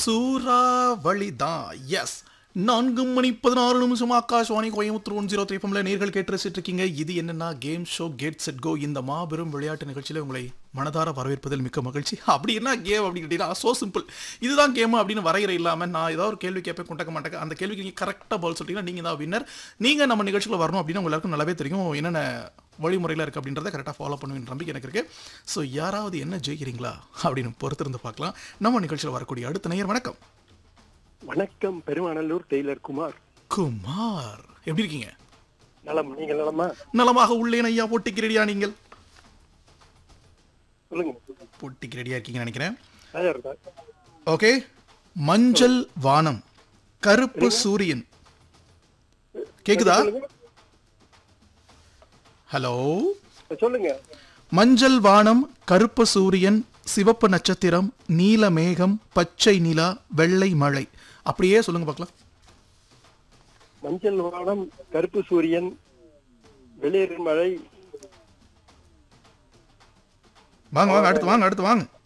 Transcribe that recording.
சூறாவளி தான் எஸ் நான்கு மணி பதினாறு நிமிஷம் Akashvani Coimbatore one zero three ஃபம்ல நேர்கள் கேட்டு ரசிச்சிட்டு இருக்கீங்க இது என்னன்னா game show get set go இந்த மாபெரும் விளையாட்டு நிகழ்ச்சியில உங்களை மனதார வரவேற்பதில் மிக்க மகிழ்ச்சி அப்படி என்ன கேம் அப்படின்னு கேட்டீங்கன்னா சோ சிம்பிள் இதுதான் கேம் அப்படின்னு வரையறை இல்லாம நான் ஏதாவது ஒரு கேள்வி கேட்பேன் கொண்டக்க மாட்டேன் அந்த கேள்விக்கு நீங்க கரெக்டாக பதில் சொல்லிட்டீங்கன்னா நீங்க தான் வின்னர் நீங்க நம்ம நிகழ்ச்சிக்குள்ள வரணும் அப்படின்னு உங்க எல்லாருக்கும் நல்லாவே தெரியும் என்னென்ன வழிமுறையில் இருக்குது அப்படின்றத கரெக்டாக ஃபாலோ பண்ணுவேன் நம்பிக்கை எனக்கு இருக்குது ஸோ யாராவது என்ன ஜெயிக்கிறீங்களா அப்படின்னு பொறுத்திருந்து பார்க்கலாம் நம்ம நிகழ்ச்சியில் வரக்கூடிய அடுத்த நேயர் வணக்கம் வணக்கம் பெருமாநல்லூர் டெய்லர் குமார் குமார் எப்படி இருக்கீங்க நலம் நீங்கள் நலமா நலமாக உள்ளேன் ஐயா போட்டிக்கு ரெடியா நீங்கள் சொல்லுங்க போட்டிக்கு ரெடியா இருக்கீங்கன்னு நினைக்கிறேன் தயார் தான் ஓகே மஞ்சள் வானம் கருப்பு சூரியன் கேக்குதா சொல்லுங்க ஹலோ சொல்லுங்க மஞ்சள் வானம் கருப்பு சூரியன் சிவப்பு நட்சத்திரம் நீல மேகம் பச்சை நிலா வெள்ளை மழை அப்படியே சொல்லுங்க பார்க்கலாம் மஞ்சள் வானம் கருப்பு சூரியன் வெளியேறு மழை வாங்க வாங்க அடுத்து வாங்க அடுத்து வாங்க